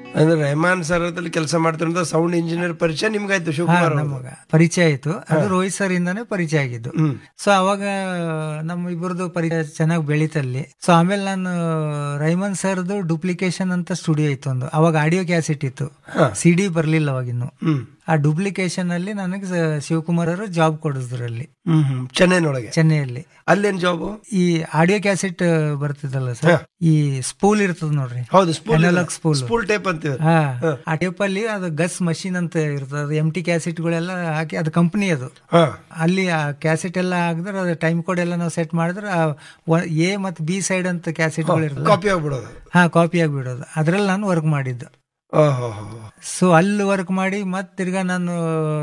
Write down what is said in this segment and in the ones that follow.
ಅಂದ್ರೆ ರೆಹಮಾನ್ ಸರ್ ಹತ್ರ ಕೆಲಸ ಮಾಡ್ತಿರೋ ಸೌಂಡ್ ಇಂಜಿನಿಯರ್ ಪರಿಚಯ ನಿಮ್ಗಾಯ್ತು ಶಿವಕುಮಾರ್ ಅವ್ರದ್ದು. ನಮಗ ಪರಿಚಯ ಆಯ್ತು ಅದು ರೋಹಿತ್ ಸರ್ ಇಂದಾನೆ ಪರಿಚಯ ಆಗಿದ್ದು ಹ್ಮ್ ಸೊ ಅವಾಗ ನಮ್ಮ ಇಬ್ಬರದು ಪರಿಚಯ ಚೆನ್ನಾಗಿ ಬೆಳೀತಲ್ಲಿ ಸೊ ಆಮೇಲೆ ನಾನು ರೈಮನ್ ಸರ್ದು ಡುಪ್ಲಿಕೇಶನ್ ಅಂತ ಸ್ಟುಡಿಯೋ ಇತ್ತು ಒಂದು ಅವಾಗ ಆಡಿಯೋ ಕ್ಯಾಸೆಟ್ ಇತ್ತು ಹಾ. ಸಿ ಡಿ ಬರ್ಲಿಲ್ಲ ಅವಾಗಿನ್ನು ಹ್ಮ್ ಆ ಡುಪ್ಲಿಕೇಶನ್ ಅಲ್ಲಿ ನನಗೆ ಸ- ಶಿವಕುಮಾರ್ ಅವರು ಜಾಬ್ ಕೊಡಿಸಿದ್ರು ಅಲ್ಲಿ ಹ್ಮ್ ಹ್ಮ್ ಚೆನ್ನೈನೊಳಗೆ ಚೆನ್ನೈಯಲ್ಲಿ ಅಲ್ಲೇನ್ ಜಾಬ್ ಈ ಆಡಿಯೋ ಕ್ಯಾಸೆಟ್ ಬರ್ತಿದ್ದಲ್ಲ ಸರ್ ಈ ಸ್ಪೂಲ್ ಇರ್ತದ ನೋಡ್ರಿ ಹೌದು spool Analog spool. Spool tape ಅಂತೀವಿ ಹಾ ಆ ಟೇಪ್ ಅಲ್ಲಿ ಅದು ಗಸ್ ಮಷಿನ್ ಅಂತ ಇರ್ತದೆ ಅದು ಎಮ್ ಟಿ ಕ್ಯಾಸೆಟ್ ಗಳೆಲ್ಲ ಹಾಕಿ ಅದು ಕಂಪನಿ ಅದು ಹಾ ಅಲ್ಲಿ ಆ ಕ್ಯಾಸೆಟ್ ಎಲ್ಲ ಹಾಕಿದ್ರೆ ಅದು ಟೈಮ್ ಕೋಡ್ ಎಲ್ಲ ನಾವು ಸೆಟ್ ಮಾಡಿದ್ರೆ ಆ ವ- ಎ ಮತ್ತು ಬಿ ಸೈಡ್ ಅಂತ ಕ್ಯಾಸೆಟ್ಗಳು ಇರ್ತದೆ ಕಾಪಿ ಆಗ್ಬಿಡೋದು ಹಾ ಕಾಪಿ ಆಗಿಬಿಡೋದು ಅದ್ರಲ್ಲಿ ನಾನು ವರ್ಕ್ ಮಾಡಿದ್ದು ಓಹೋ ಸೊ ಅಲ್ಲಿ ವರ್ಕ್ ಮಾಡಿ ಮತ್ತೆ ತಿರ್ಗಾ ನಾನು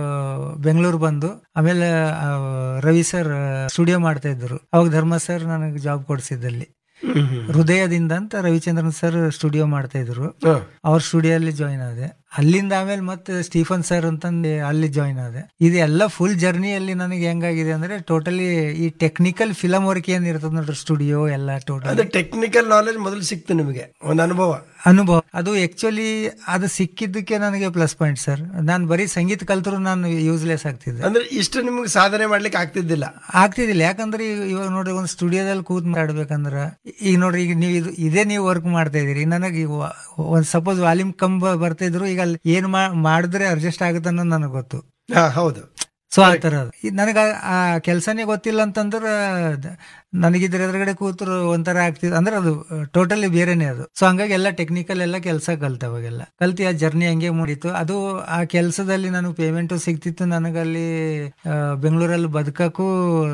ಬೆಂಗಳೂರು ಬಂದು ಆಮೇಲೆ ಆ, ರವಿ ಸರ್ ಸ್ಟುಡಿಯೋ ಮಾಡ್ತಾ ಇದ್ರು ಅವಾಗ ಧರ್ಮ ಸರ್ ನನಗೆ ಜಾಬ್ ಕೊಡಿಸಿದ್ದಲ್ಲಿ ಹ್ಮ್ ಹ್ಮ್ ಹೃದಯದಿಂದ ಅಂತ ರವಿಚಂದ್ರನ್ ಸರ್ ಸ್ಟುಡಿಯೋ ಮಾಡ್ತಾ ಇದ್ರು ಹಾ. ಅವ್ರ ಸ್ಟುಡಿಯೋ ಅಲ್ಲಿ ಜಾಯ್ನ್ ಆದೆ ಅಲ್ಲಿಂದ ಆಮೇಲೆ ಮತ್ತೆ ಸ್ಟೀಫನ್ ಸರ್ ಅಂತಂದು ಅಲ್ಲಿ ಜಾಯ್ನ್ ಆದೆ ಇದೆಲ್ಲ ಫುಲ್ ಜರ್ನಿಯಲ್ಲಿ ನನಗೆ ಹೆಂಗಾಗಿದೆ ಅಂದ್ರೆ ಟೋಟಲಿ ಈ ಟೆಕ್ನಿಕಲ್ ಫಿಲಮ್ ವರ್ಕ್ ಏನ್ ಇರ್ತದ ನೋಡ್ರಿ ಸ್ಟುಡಿಯೋ ಎಲ್ಲ ಟೋಟಲ್ ಅದು ಟೆಕ್ನಿಕಲ್ ನಾಲೆಜ್ ಮೊದಲು ಸಿಕ್ತು ನಿಮಗೆ ಒಂದು ಅನುಭವ ಅನುಭವ ಅದು ಆಕ್ಚುಲಿ ಅದು ಸಿಕ್ಕಿದ್ದಕ್ಕೆ ನನಗೆ ಪ್ಲಸ್ ಪಾಯಿಂಟ್ ಸರ್ ನಾನು ಬರೀ ಸಂಗೀತ ಕಲ್ತರು ನಾನು ಯೂಸ್ಲೆಸ್ ಆಗ್ತಿದ್ದೆ ಅಂದ್ರೆ ಇಷ್ಟು ನಿಮ್ಗೆ ಸಾಧನೆ ಮಾಡ್ಲಿಕ್ಕೆ ಆಗ್ತಿದ್ದಿಲ್ಲ ಆಗ್ತಿದ್ದಿಲ್ಲ ಯಾಕಂದ್ರೆ ಈಗ ಇವಾಗ ನೋಡ್ರಿ ಒಂದು ಸ್ಟುಡಿಯೋದಲ್ಲಿ ಕೂತ್ ಮಾತಾಡ್ಬೇಕಂದ್ರ ಈಗ ನೋಡ್ರಿ ಈಗ ನೀವು ಇದು ಇದೇ ನೀವು ವರ್ಕ್ ಮಾಡ್ತಾ ಇದೀರಿ ನನಗೆ ಈಗ ವ- ಒಂದ್ ಸಪೋಸ್ ವಾಲ್ಯೂಮ್ ಕಂಬ ಬರ್ತಿದ್ರು ಈಗ ಅಲ್ಲಿ ಏನ್ ಮಾ- ಮಾಡಿದ್ರೆ ಅಡ್ಜಸ್ಟ್ ಆಗುತ್ತೆ ಅನ್ನೋದು ನನಗೆ ಗೊತ್ತು ಹಾ ಹೌದು ಸೊ ಆ ತರ ನನಗೆ ಆ ಕೆಲಸನೇ ಗೊತ್ತಿಲ್ಲ ಅಂತಂದ್ರೆ ದ- ನನಗಿದ್ರ ಎದುರುಗಡೆ ಕೂತರು ಒಂಥರ ಆಗ್ತಿದ್ ಅಂದ್ರೆ ಅದು ಟೋಟಲಿ ಬೇರೆನೆ ಅದು ಸೊ ಹಂಗಾಗಿ ಎಲ್ಲ ಟೆಕ್ನಿಕಲ್ ಎಲ್ಲ ಕೆಲಸ ಕಲ್ತ ಅವಾಗೆಲ್ಲ ಕಲ್ತಿ ಆ ಜರ್ನಿ ಹಂಗೆ ಮುಡೀತು ಅದು ಆ ಕೆಲಸದಲ್ಲಿ ನನಗೆ ಪೇಮೆಂಟು ಸಿಗ್ತಿತ್ತು ನನಗಲ್ಲಿ ಆ, ಬೆಂಗಳೂರಲ್ಲಿ ಬದುಕಕ್ಕೂ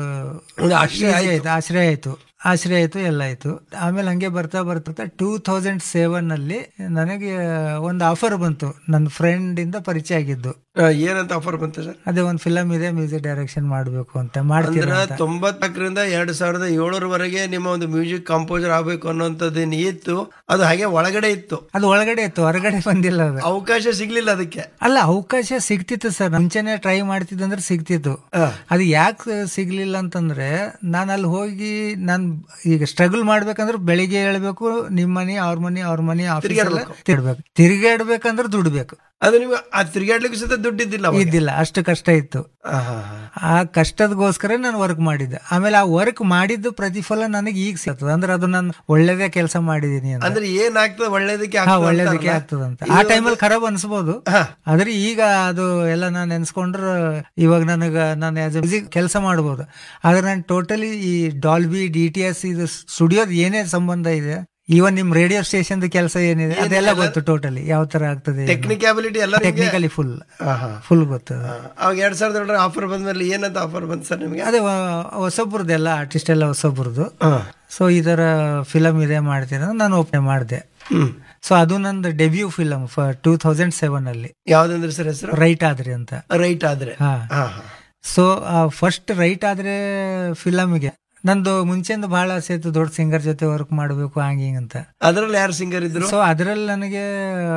ಒಂದು ಆಶ್ರಯ easy ಆಯ್ತು ಆಶ್ರಯ ಆಯ್ತು ಆಶ್ರಯ ಆಯ್ತು ಎಲ್ಲ ಆಯ್ತು ಆಮೇಲೆ ಹಂಗೆ ಬರ್ತಾ ಬರ್ತಾ ಟೂ ತೌಸಂಡ್ ಸೆವೆನ್ ಅಲ್ಲಿ ನನಗೆ ಒಂದು ಆಫರ್ ಬಂತು ನನ್ನ ಫ್ರೆಂಡ್ ಇಂದ ಪರಿಚಯ ಆಗಿದ್ದು ಆ, ಏನಂತ ಆಫರ್ ಬಂತು ಸರ್ ಅದೇ ಒಂದು ಫಿಲಮ್ ಇದೆ ಮ್ಯೂಸಿಕ್ ಡೈರೆಕ್ಷನ್ ಮಾಡಬೇಕು ಅಂತ ಮಾಡ್ತೀರಾ ಅಂದ್ರೆ ಅಂತ ತೊಂಬತ್ನಾಲ್ಕರಿಂದ ಎರಡ್ ಸಾವಿರದ ಏಳರವರೆಗೆ ನಿಮ್ಮ ಒಂದು ಮ್ಯೂಸಿಕ್ ಕಂಪೋಸರ್ ಆಗ್ಬೇಕು ಅನ್ನೋಂಥದ್ದು ಏನ್ ಇತ್ತು ಅದು ಹಾಗೆ ಒಳಗಡೆ ಇತ್ತು ಅದು ಒಳಗಡೆ ಇತ್ತು ಹೊರಗಡೆ ಬಂದಿಲ್ಲ ಅದು ಅವಕಾಶ ಸಿಗ್ಲಿಲ್ಲ ಅದಕ್ಕೆ ಅಲ್ಲ ಅವಕಾಶ ಸಿಗ್ತಿತ್ತು ಸರ್ ಮುಂಚೆನೆ ಟ್ರೈ ಮಾಡ್ತಿದ್ದಂದ್ರೆ ಸಿಗ್ತಿತ್ತು ಹಾ. ಅದು ಯಾಕೆ ಸಿಗ್ಲಿಲ್ಲ ಅಂತಂದ್ರೆ ನಾನು ಅಲ್ಲಿ ಹೋಗಿ ನಾನು ಈಗ ಸ್ಟ್ರಗಲ್ ಮಾಡ್ಬೇಕಂದ್ರೆ ಬೆಳಿಗ್ಗೆ ಹೇಳ್ಬೇಕು ನಿಮ್ ಮನಿ ಅವ್ರ ಮನಿ ಅವ್ರ ಮನಿ ಆಫೀಸ್ ಎಲ್ಲ ತಿರ್ಬೇಕು ತಿರ್ಗಾಡ್ಬೇಕಂದ್ರೆ ದುಡ್ಬೇಕು ಅದು ನಿಮ್ಗೆ ಆ ತಿರುಗಾಡ್ಲಿಕ್ಕೆ ಸಹಿತ ದುಡ್ಡಿದ್ದಿಲ್ಲ ಅವಾಗ. ಇದ್ದಿಲ್ಲ ಅಷ್ಟು ಕಷ್ಟ ಇತ್ತು ಆ, ಹಾ, ಹಾ. ಆ ಕಷ್ಟದಗೋಸ್ಕರ ನಾನು ವರ್ಕ್ ಮಾಡಿದ್ದೆ ಆಮೇಲೆ ಆ ವರ್ಕ್ ಮಾಡಿದ್ದು ಪ್ರತಿಫಲ ನನಗೆ ಈಗ ಸಿಗ್ತದೆ ಅಂದ್ರೆ ಅದು ನಾನು ಒಳ್ಳೇದೇ ಕೆಲಸ ಮಾಡಿದೀನಿ ಅಂತ ಅಂದ್ರೆ ಏನಾಗ್ತದೆ ಒಳ್ಳೇದಕ್ಕೆ ಹಾ ಆಗ್ತದೆ ಒಳ್ಳೇದಕ್ಕೆ ಅಂತಾರಲ್ಲ. ಆಗ್ತದಂತ ಆ ಟೈಮಲ್ಲಿ ಖರಾಬ್ ಅನ್ಸ್ಬೋದು ಹಾ. ಆದ್ರೆ ಈಗ ಅದು ಎಲ್ಲ ನಾನು ನೆನ್ಸ್ಕೊಂಡ್ರೆ ಇವಾಗ ನನಗ ನಾನು ಆಸ್ ಮ್ಯೂಸಿಕ್ ಕೆಲಸ ಮಾಡ್ಬೋದು ಆದ್ರೆ ನಾನು ಟೋಟಲಿ ಈ ಡಾಲ್ಬಿ ಡಿ ಟಿ ಎಸ್ ಇದು ಸ್ಟುಡಿಯೋದ್ ಏನೇ ಸಂಬಂಧ ಇದೆ ಈವನ್ ನಿಮ್ ರೇಡಿಯೋ ಸ್ಟೇಷನ್ ಕೆಲಸ ಏನಿದೆ ಅದೆಲ್ಲ ಗೊತ್ತು ಟೋಟಲಿ ಯಾವ ತರ ಆಗ್ತದೆ ಟೆಕ್ನಿಕ್ಯಾಬಿಲಿಟಿ ಎಲ್ಲ ನಿಮ್ಗೆ- ಟೆಕ್ನಿಕಲಿ ಫುಲ್ ಆ, ಹಾ. ಫುಲ್ ಗೊತ್ತು ಆ, ಅವಾಗ ಎರಡ್ ಸಾವಿರದ ಏಳರ ಆಫರ್ ಬಂದ್ಮೇಲೆ ಏನಂತ ಆಫರ್ ಬಂತು ಸರ್ ನಿಮಗೆ ಅದೇ ಹೊಸಬ್ರದ್ದು ಎಲ್ಲ ಆರ್ಟಿಸ್ಟ್ ಎಲ್ಲ ಹೊಸಬ್ರದ್ದು ಹಾ. ಸೊ ಈ ತರ ಫಿಲಮ್ ಇದೆ ಮಾಡ್ತೀರ ನಾನು ಓಪನ್ ಮಾಡಿದೆ ಹ್ಮ್ ಸೊ ಅದು ನಂದು debut film two thousand seven ಅಲ್ಲಿ ಯಾವ್ದಂದ್ರೆ ಸರ್ ಹೆಸರು ರೈಟ್ ಆದ್ರಿ ಅಂತ ರೈಟ್ ಆದ್ರೆ ಹಾ ಹಾ ಹಾ ಸೊ ಫಸ್ಟ್ ರೈಟ್ ಆದ್ರೆ ಫಿಲಮ್ಗೆ ನಂದು ಮುಂಚೆಂದು ಬಹಳ ಆಸೆ ಇತ್ತು ದೊಡ್ಡ ಸಿಂಗರ್ ಜೊತೆ ವರ್ಕ್ ಮಾಡಬೇಕು ಹಂಗ ಹಿಂಗ್ ಅಂತ ಅದ್ರಲ್ಲಿ ಯಾರು ಸಿಂಗರ್ ಇದ್ರು ಸೊ ಅದ್ರಲ್ಲಿ ನನಗೆ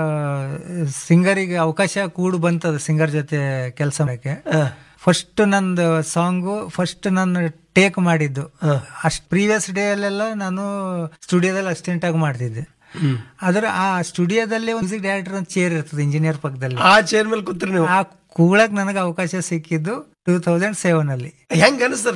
ಸಿಂಗರಿಗೆ ಅವಕಾಶ ಕೂಡು ಬಂತದ ಸಿಂಗರ್ ಜೊತೆ ಕೆಲಸ ಮಾಡಕ್ಕೆ ಹಾ. ಫಸ್ಟ್ ನಂದು ಸಾಂಗು ಫಸ್ಟ್ ನಾನು ಟೇಕ್ ಮಾಡಿದ್ದು ಹಾ. ಅಷ್ಟ್ ಪ್ರೀವಿಯಸ್ ಡೇ ಅಲ್ಲೆಲ್ಲ ನಾನು ಸ್ಟುಡಿಯೋದಲ್ಲಿ ಅಸಿಸ್ಟೆಂಟ್ ಆಗಿ ಮಾಡ್ತಿದ್ದೆ ಹ್ಮ್. ಆದ್ರೆ ಆ ಸ್ಟುಡಿಯೋದಲ್ಲಿ ಮ್ಯೂಸಿಕ್ ಡೈರೆಕ್ಟರ್ ಅಂತ ಚೇರ್ ಇರ್ತದೆ ಇಂಜಿನಿಯರ್ ಪಕ್ಕದಲ್ಲಿ ಆ ಚೇರ್ ಮೇಲೆ ಕೂತ್ರಿ ನೀವು ಆ ಕೂಳಕ್ ನನಗೆ ಅವಕಾಶ ಸಿಕ್ಕಿದ್ದು ಟೂ ತೌಸಂಡ್ ಸೆವೆನ್ ಅಲ್ಲಿ ಹೆಂಗ ಅನಿಸ್ತದೆ